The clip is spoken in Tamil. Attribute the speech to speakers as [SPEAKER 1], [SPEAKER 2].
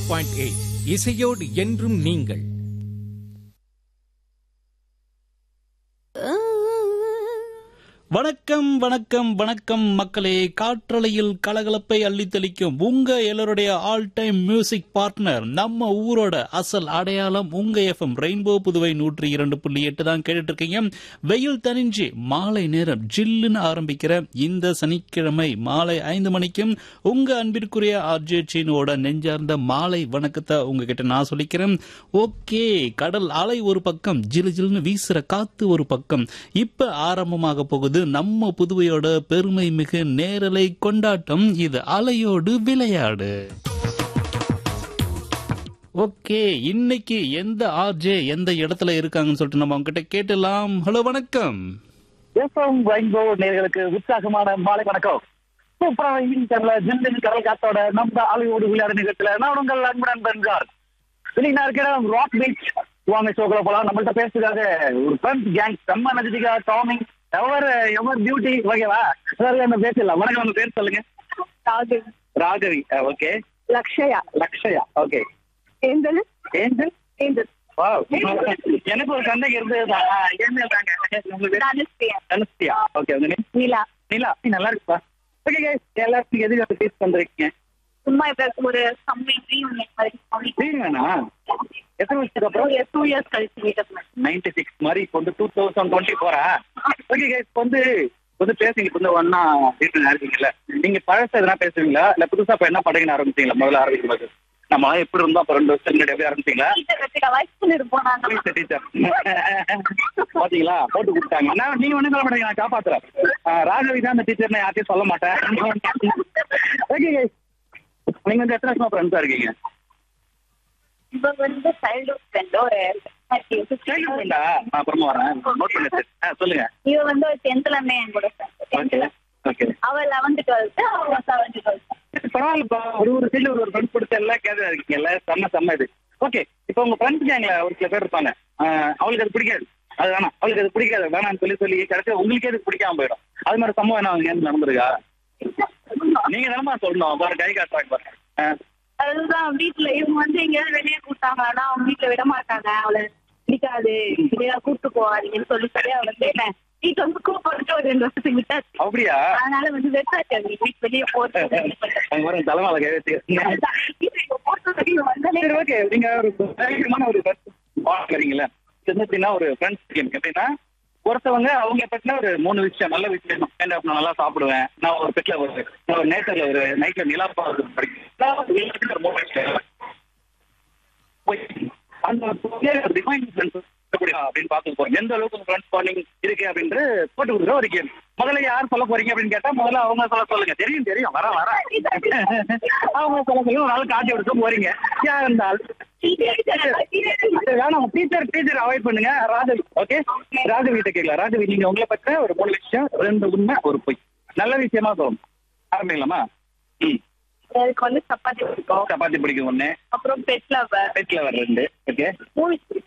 [SPEAKER 1] பாயிண்ட் எயிட் இசையோடு என்றும் நீங்கள்
[SPEAKER 2] வணக்கம் வணக்கம் வணக்கம் மக்களே காற்றலையில் கலகலப்பை அள்ளித்தளிக்கும் உங்க எல்லாருடைய ஆல் டைம் மியூசிக் பார்ட்னர் நம்ம ஊரோட அசல் அடையாளம் உங்க எஃப்எம் ரெயின்போ புதுவை நூற்றி இரண்டு புள்ளி எட்டு தான் கேட்டுட்டு இருக்கீங்க வெயில் தனிஞ்சு மாலை நேரம் ஜில்லுன்னு ஆரம்பிக்கிற இந்த சனிக்கிழமை மாலை ஐந்து மணிக்கும் உங்க அன்பிற்குரிய ஆர்ஜே சீனோட நெஞ்சார்ந்த மாலை வணக்கத்தை உங்ககிட்ட நான் சொல்லிக்கிறேன் ஓகே கடல் அலை ஒரு பக்கம் ஜிலு ஜிலுன்னு வீசுற காத்து ஒரு பக்கம் இப்ப ஆரம்பமாக போகுது நம்ம புதுவையோட பெருமை மிகு நேரலை கொண்டாட்டம் இது அலையோடு விளையாடு ஓகே இன்னைக்கு எந்த ஆர்ஜே எந்த இடத்துல இருக்காங்கன்னு சொல்லிட்டு நம்ம அவங்க கிட்ட கேட்டலாம் ஹலோ வணக்கம்
[SPEAKER 3] எஃப்எம் ரெயின்போ நேர்களுக்கு உற்சாகமான மாலை வணக்கம் சூப்பரான ஈவினிங் டைம்ல ஜில்லின் கடல் காத்தோட நம்ம அலையோடு விளையாடு நிகழ்ச்சியில நான் உங்கள் அன்பு நண்பன் கார் இன்னைக்கு நான் இருக்கிற ராக் பீச் வாங்க ஷோக்குள்ள போலாம் நம்மள்ட்ட பேசுறதுக்காக ஒரு ஃப்ரெண்ட்ஸ் கேங் செம்ம நஜிகா டாமிங் எவர் எவர் பியூட்டி ஓகேவா அதாவது நம்ம பேசலாம் வணக்கம் உங்க பேர் சொல்லுங்க
[SPEAKER 4] Raghu
[SPEAKER 3] Raghavi okay
[SPEAKER 4] Lakshaya
[SPEAKER 3] Lakshaya okay
[SPEAKER 4] angel
[SPEAKER 3] angel
[SPEAKER 4] angel
[SPEAKER 3] Wow. எனக்கு ஒரு சந்தேகம் இருந்ததுதான் ஏஞ்சல் தாங்க உங்க பேர்
[SPEAKER 4] தனுஷ்பிரியா
[SPEAKER 3] அனுஷ்டியா ஓகே உங்க name?
[SPEAKER 4] நீலா
[SPEAKER 3] நிலா நீ நல்லா இருக்குப்பா ஓகே கைஸ் எல்லாருக்கும் எதுக்கு வந்து டேஸ்ட் பண்றீங்க
[SPEAKER 4] சும்மா இப்ப ஒரு கம்மி ரீயூனியன் மாதிரி
[SPEAKER 3] ட்ரீம் வேணா எத்தனை வருஷத்துக்கு அப்புறம்
[SPEAKER 4] ஒரு டூ இயர்ஸ் கழிச்சு மீட்டப்
[SPEAKER 3] நைன்டி சிக்ஸ் மாதிரி இப்போ வந்து டூ தௌசண்ட் டுவெண்ட்டி போறா ஓகே கைஸ் இப்போ வந்து வந்து பேசுங்க இப்போ வந்து ஒன்னா வீட்டில் இருக்கீங்கல்ல நீங்க பழச எதனா பேசுவீங்களா இல்ல புதுசா இப்போ என்ன படகுன்னு ஆரம்பிச்சீங்களா முதல்ல ஆரம்பிக்கும் போது நம்ம எப்படி இருந்தோம் அப்போ ரெண்டு வருஷம் முன்னாடி எப்படி ஆரம்பிச்சீங்களா
[SPEAKER 4] டீச்சர் வச்சுக்க வயசு இருப்போம் நாங்க
[SPEAKER 3] டீச்சர் பாத்தீங்களா போட்டு கொடுத்தாங்க நான் நீங்க ஒண்ணும் சொல்ல மாட்டீங்க நான் காப்பாத்துறேன் ஆஹ் ராகவி தான் அந்த டீச்சர் நான் யார்ட்டையும் சொல்ல மாட்டேன் ஓகே நீங்க வந்து எத்தனை வருஷமா ஃப்ரெண்ட்ஸா இருக்கீங்க
[SPEAKER 4] இவ வந்து சைல்ட்ஹுட் ஃப்ரெண்ட் ஒரு
[SPEAKER 3] சைல்டு ஃப்ரெண்டா நான் அப்புறமா வரேன் நோட் பண்ணி வச்சிரு. ஆ சொல்லுங்க
[SPEAKER 4] இவ வந்து ஒரு டென்த்ல இருந்தே என் கூட
[SPEAKER 3] ஓகே
[SPEAKER 4] டென்த்ல
[SPEAKER 3] ஓகே
[SPEAKER 4] அவ லெவன்த் டுவெல்த் அவ செவன்த் டுவெல்த்
[SPEAKER 3] பரவாயில்லப்பா ஒரு ஒரு சைடுல ஒரு ஒரு ஃப்ரெண்ட்ஸ் கொடுத்து எல்லாம் கேதா இருக்கீங்கல்ல செம்ம செம்ம இது ஓகே இப்போ உங்க ஃப்ரெண்ட்ஸ் கேங்ல ஒரு சில பேர் இருப்பாங்க ஆஹ் அவளுக்கு அது பிடிக்காது அது வேணாம் அவளுக்கு அது பிடிக்காது வேணாம்னு சொல்லி சொல்லி கடைசியா உங்களுக்கே அது பிடிக்காம போயிடும் அது மாதிரி சம்பவம் என்ன அவங்க ஏன் நடந்திருக்கா நீங்க தானமா சொல்லணும் பாரு கை காட்டுறாங்க பாரு ஆஹ்
[SPEAKER 4] அதுதான் வீட்டுல இவங்க வந்து எங்கேயாவது வெளியே கூப்பிட்டாங்க ஆனா அவங்க வீட்டுல விட மாட்டாங்க அவளை பிடிக்காது வெளியே கூப்பிட்டு போவாதீங்கன்னு சொல்லி சொல்லி அவளை கேட்டேன் வீட்டுல வந்து கூப்பிட்டு ஒரு ரெண்டு வருஷத்துக்கு விட்டாச்சு
[SPEAKER 3] அப்படியா
[SPEAKER 4] அதனால வந்து வெட்டாச்சு அவங்க வீட்டு வெளியே போறது
[SPEAKER 3] அங்க வர தலைமையில கை வச்சு
[SPEAKER 4] வந்தாலே
[SPEAKER 3] சரி ஓகே நீங்க ஒரு தைரியமான ஒரு பாக்குறீங்களா எப்படின்னா ஒரு ஃப்ரெண்ட்ஸ் கேம் எப்படின்னா ஒருத்தவங்க அவங்க பத்தின ஒரு மூணு விஷயம் நல்ல விஷயம் stand up நான் நல்லா சாப்பிடுவேன் நான் ஒரு பெட்ல ஒரு நான் ஒரு நேச்சர்ல ஒரு நைட்ல நிலாப்பா ஒரு படிக்கிறேன் ஒரு மூணு விஷயம் போய் அந்த டிஃபைன் ஃப்ரெண்ட்ஸ் அப்படின்னு பார்த்து போறோம் எந்த அளவுக்கு ஃப்ரெண்ட்ஸ் பாண்டிங் இருக்கு அப்படின்னு போட்டு கொடுக்குற ஒரு கேம் முதல்ல யார் சொல்ல போறீங்க அப்படின்னு கேட்டா முதல்ல அவங்க சொல்ல சொல்லுங்க தெரியும் தெரியும் வர வர அவங்க சொல்ல சொல்லி ஒரு நாள் காட்டி எடுத்து போறீங்க யார் இருந்தால் வேணாம் டீச்சர் டீச்சர் அவாய்ட் பண்ணுங்க ராகவி ஓகே ராகவி கிட்ட கேட்கலாம் ராகவி நீங்க உங்களை பத்தின ஒரு மூணு விஷயம் ரெண்டு உண்மை ஒரு பொய் நல்ல விஷயமா சொல்லணும் ஆரம்பிக்கலாமா ம்
[SPEAKER 4] எனக்கு வந்து சப்பாத்தி பிடிக்கும்
[SPEAKER 3] சப்பாத்தி பிடிக்கும் ஒண்ணு
[SPEAKER 4] அப்புறம் பெட் லவர்
[SPEAKER 3] பெட்ல வர ரெண்டு ஓகே
[SPEAKER 4] மூவிஸ் பிடிக்கும்